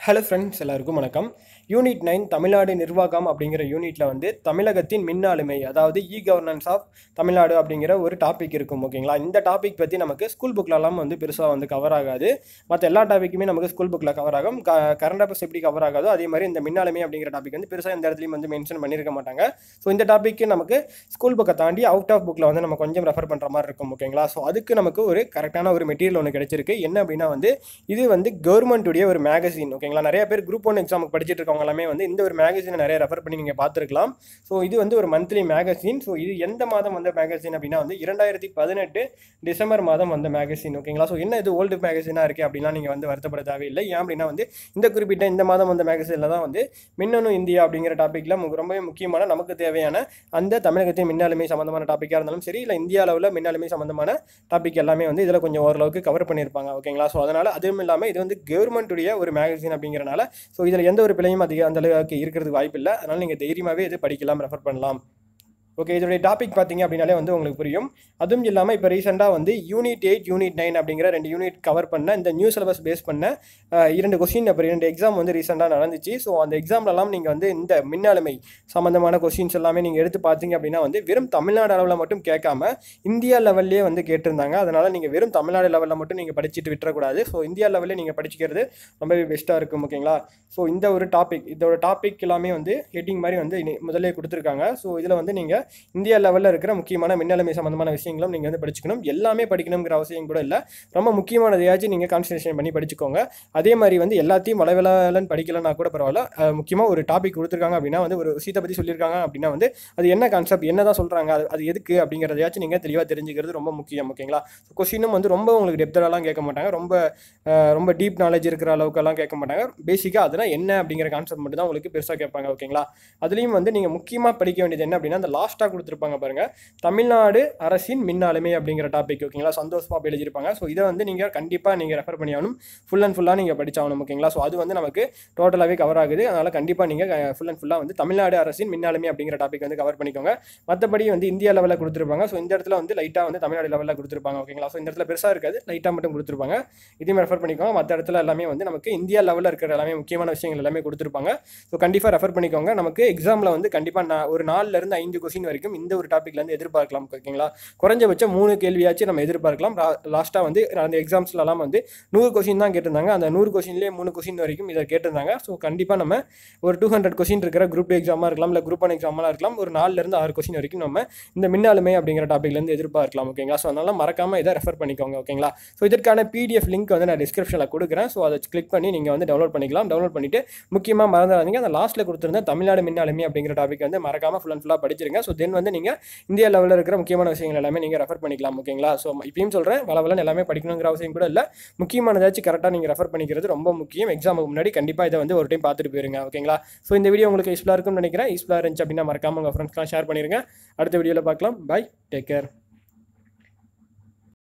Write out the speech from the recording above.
hello friends எல்லாருக்கும் வணக்கம் unit nine Tamil Nadu நிர்வாகம் அப்படிங்கிற யூனிட்டில் வந்து தமிழகத்தின் மின்னாளுமை அதாவது இ கவர்னன்ஸ் ஆஃப் தமிழ்நாடு அப்படிங்கிற ஒரு டாபிக் இருக்கும் ஓகேங்களா இந்த டாபிக் பற்றி நமக்கு ஸ்கூல் புக்லலாம் வந்து பெருசாக வந்து கவர் ஆகாது மற்ற எல்லா டாப்பிக்குமே நமக்கு ஸ்கூல் புக்கில் கவர் ஆகும் க கரண்ட் அஃபேர்ஸ் எப்படி கவர் ஆகாதோ அதே மாதிரி இந்த மின்னாளுமை அப்படிங்கிற டாபிக் வந்து பெருசாக இந்த இடத்துலையும் வந்து மென்ஷன் பண்ணியிருக்க மாட்டாங்க ஸோ இந்த டாப்பிக்கு நமக்கு ஸ்கூல் புக்கை தாண்டி அவுட் ஆஃப் புக்கில் வந்து நம்ம கொஞ்சம் ரெஃபர் பண்ணுற மாதிரி இருக்கும் ஓகேங்களா ஸோ அதுக்கு நமக்கு ஒரு கரெக்டான ஒரு மெட்டீரியல் ஒன்று கிடைச்சிருக்கு என்ன அப்படின்னா வந்து இது வந்து கவர்மெண்ட்டுடைய ஒரு மேகசின் ஓகேங்களா நிறைய பேர் குரூப் ஒன் எக்ஸாமுக்கு படிச்சுட்டு இருக்கவங்க எல்லாமே வந்து இந்த ஒரு மேகசினை நிறைய ரெஃபர் பண்ணி நீங்கள் பார்த்துருக்கலாம் ஸோ இது வந்து ஒரு மந்த்லி மேகசின் ஸோ இது எந்த மாதம் வந்த மேகசின் அப்படின்னா வந்து இரண்டாயிரத்தி பதினெட்டு டிசம்பர் மாதம் வந்த மேகசின் ஓகேங்களா ஸோ என்ன இது ஓல்டு மேகசினாக இருக்குது அப்படின்னா நீங்கள் வந்து வருத்தப்பட தேவையில்லை ஏன் அப்படின்னா வந்து இந்த குறிப்பிட்ட இந்த மாதம் வந்த மேகசினில் தான் வந்து மின்னணு இந்தியா அப்படிங்கிற டாப்பிக்கில் ரொம்பவே முக்கியமான நமக்கு தேவையான அந்த தமிழகத்தின் மின்னாளுமை சம்மந்தமான டாப்பிக்காக இருந்தாலும் சரி இல்லை இந்திய அளவில் மின்னாளுமை சம்மந்தமான டாபிக் எல்லாமே வந்து இதில் கொஞ்சம் ஓரளவுக்கு கவர் பண்ணியிருப்பாங்க ஓகேங்களா ஸோ அதனால் அதுவும் இல்லாமல் இது வந்து கவர்மெண்ட்டுடைய ஒரு மேகசின் அப்படிங்கிறனால ஸோ இதில் எந்த ஒரு பிழையும் அதிக அந்த அளவுக்கு இருக்கிறதுக்கு வாய்ப்பு இல்லை அதனால் நீங்கள் தைரியமாகவே இது படிக்கலாம் ரெஃபர் பண்ணலாம் ஓகே இதோடைய டாபிக் பார்த்தீங்க அப்படின்னாலே வந்து உங்களுக்கு புரியும் அதுவும் இல்லாமல் இப்போ ரீசெண்டாக வந்து யூனிட் எயிட் யூனிட் நைன் அப்படிங்கிற ரெண்டு யூனிட் கவர் பண்ண இந்த நியூ சிலபஸ் பேஸ் பண்ண அஹ், இரண்டு கொஸ்டின் அப்புறம் இரண்டு எக்ஸாம் வந்து ரீசெண்டாக நடந்துச்சு ஸோ அந்த எக்ஸாம்லலாம் நீங்கள் வந்து இந்த மின்னாளுமை சம்மந்தமான கொஸ்டின்ஸ் எல்லாமே நீங்கள் எடுத்து பார்த்தீங்க அப்படின்னா வந்து வெறும் தமிழ்நாடு அளவில் மட்டும் கேட்காம இந்தியா லெவல்லே வந்து கேட்டிருந்தாங்க அதனால் நீங்கள் வெறும் தமிழ்நாடு லெவலில் மட்டும் நீங்கள் படிச்சுட்டு விட்டுறக்கூடாது ஸோ இந்தியா லெவலில் நீங்கள் படிச்சுக்கிறது ரொம்பவே பெஸ்ட்டாக இருக்கும் ஓகேங்களா ஸோ இந்த ஒரு டாபிக் இதோட டாபிக் எல்லாமே வந்து ஹெட்டிங் மாதிரி வந்து இனி- முதல்லே கொடுத்துருக்காங்க ஸோ இதில் வந்து நீங்கள் இந்தியா லெவலில் இருக்கிற முக்கியமான மின்னலைமை சம்மந்தமான விஷயங்களும் நீங்கள் வந்து படிச்சுக்கணும் எல்லாமே படிக்கணுங்கிற அவசியம் கூட இல்லை ரொம்ப முக்கியமானதையாச்சும் நீங்கள் கான்சன்ட்ரேஷன் பண்ணி படிச்சுக்கோங்க அதே மாதிரி வந்து எல்லாத்தையும் வளவலன்னு படிக்கலன்னா கூட பரவாயில்ல முக்கியமாக ஒரு டாபிக் கொடுத்துருக்காங்க அப்படின்னா வந்து ஒரு விஷயத்தை பற்றி சொல்லியிருக்காங்க அப்படின்னா வந்து அது என்ன கான்செப்ட் என்ன தான் சொல்கிறாங்க அது அது எதுக்கு அப்படிங்கிறதையாச்சும் நீங்கள் தெளிவாக தெரிஞ்சுக்கிறது ரொம்ப முக்கியம் ஓகேங்களா கொஸ்டினும் வந்து ரொம்ப உங்களுக்கு டெப்தெல்லாம் கேட்க மாட்டாங்க ரொம்ப அஹ், ரொம்ப டீப் நாலேஜ் இருக்கிற அளவுக்கெல்லாம் கேட்க மாட்டாங்க பேசிக்காக அதெல்லாம் என்ன அப்படிங்கிற கான்செப்ட் மட்டும் தான் உங்களுக்கு பெருசாக கேட்பாங்க ஓகேங்களா அதுலேயும் வந்து நீங்கள் முக்கியமாக படிக்க வேண்டியது என்ன அப்படின்னா அந்த லாஸ்ட்டாக கொடுத்துருப்பாங்க பாருங்க தமிழ்நாடு அரசின் மின்னாளுமை அப்படிங்கிற டாபிக் ஓகேங்களா சந்தோஷ் பாப் எழுதியிருப்பாங்க ஸோ இதை வந்து நீங்கள் கண்டிப்பாக நீங்கள் ரெஃபர் பண்ணி ஆகணும் ஃபுல் அண்ட் ஃபுல்லாக நீங்கள் படிச்சாகணும் ஓகேங்களா ஸோ அது வந்து நமக்கு டோட்டலாகவே கவர் ஆகுது அதனால் கண்டிப்பாக நீங்கள் ஃபுல் அண்ட் ஃபுல்லாக வந்து தமிழ்நாடு அரசின் மின்னாளுமை அப்படிங்கிற டாபிக் வந்து கவர் பண்ணிக்கோங்க மற்றபடி வந்து இந்தியா லெவலில் கொடுத்துருப்பாங்க ஸோ இந்த இடத்துல வந்து லைட்டாக வந்து தமிழ்நாடு லெவலில் கொடுத்துருப்பாங்க ஓகேங்களா ஸோ இந்த இடத்துல பெருசாக இருக்காது லைட்டாக மட்டும் கொடுத்துருப்பாங்க இதையும் ரெஃபர் பண்ணிக்கோங்க மற்ற இடத்துல எல்லாமே வந்து நமக்கு இந்தியா லெவலில் இருக்கிற எல்லாமே முக்கியமான விஷயங்கள் எல்லாமே கொடுத்துருப்பாங்க ஸோ கண்டிப்பாக ரெஃபர் பண்ணிக்கோங்க நமக்கு எக்ஸாமில் வந்து கண்டிப்பாக நான் ஒரு நாலுல இருந்து ஐந்து கொஸ்டின் வரைக்கும் இந்த ஒரு டாப்பிக்லேருந்து எதிர்பார்க்கலாம் ஓகேங்களா குறைஞ்சபட்சம் மூணு கேள்வியாச்சும் நம்ம எதிர்பார்க்கலாம் லாஸ்ட்டாக வந்து அந்த எக்ஸாம்ஸ்லலாம் வந்து நூறு கொஸ்டின் தான் கேட்டிருந்தாங்க அந்த நூறு கொஸ்டின்லேயே மூணு கொஸ்டின் வரைக்கும் இதை கேட்டிருந்தாங்க ஸோ கண்டிப்பாக நம்ம ஒரு டூ ஹண்ட்ரட் கொஸ்டின் இருக்கிற குரூப் எக்ஸாமாக இருக்கலாம் இல்லை குரூப் ஒன் எக்ஸாமாக இருக்கலாம் ஒரு நாலுலேருந்து ஆறு கொஸ்டின் வரைக்கும் நம்ம இந்த மின்னாளுமை அப்படிங்கிற டாப்பிக்லேருந்து எதிர்பார்க்கலாம் ஓகேங்களா ஸோ அதனால் மறக்காமல் இதை ரெஃபர் பண்ணிக்கோங்க ஓகேங்களா ஸோ இதற்கான பிடிஎஃப் லிங்க் வந்து நான் டிஸ்கிரிப்ஷனில் கொடுக்குறேன் ஸோ அதை கிளிக் பண்ணி நீங்கள் வந்து டவுன்லோட் பண்ணிக்கலாம் டவுன்லோட் பண்ணிவிட்டு முக்கியமாக மறந்துடாதீங்க அந்த லாஸ்ட்டில் கொடுத்துருந்த தமிழ்நாடு மின்னாளுமை அப்படிங்கிற டாபிக் வந்து மறக்காமல் ஃபுல் அண்ட் ஃபுல்லாக படிச்சிருங்க ஸோ தென் வந்து நீங்கள் இந்தியா லெவலில் இருக்கிற முக்கியமான விஷயங்கள் எல்லாமே நீங்கள் ரெஃபர் பண்ணிக்கலாம் ஓகேங்களா ஸோ இப்பயும் சொல்கிறேன் வளவலன்னு எல்லாமே படிக்கணுங்கிற அவசியம் கூட இல்லை முக்கியமானதாச்சும் கரெக்டாக நீங்கள் ரெஃபர் பண்ணிக்கிறது ரொம்ப முக்கியம் எக்ஸாமுக்கு முன்னாடி கண்டிப்பாக இதை வந்து ஒரு டைம் பார்த்துட்டு போயிருங்க ஓகேங்களா ஸோ இந்த வீடியோ உங்களுக்கு யூஸ்ஃபுல்லாக இருக்கும்னு நினைக்கிறேன் யூஸ்ஃபுல்லாக இருந்துச்சு அப்படின்னா மறக்காம உங்கள் ஃப்ரெண்ட்ஸ்லாம் ஷேர் பண்ணிடுங்க அடுத்த வீடியோவில் பார்க்கலாம் பை டேக் கேர்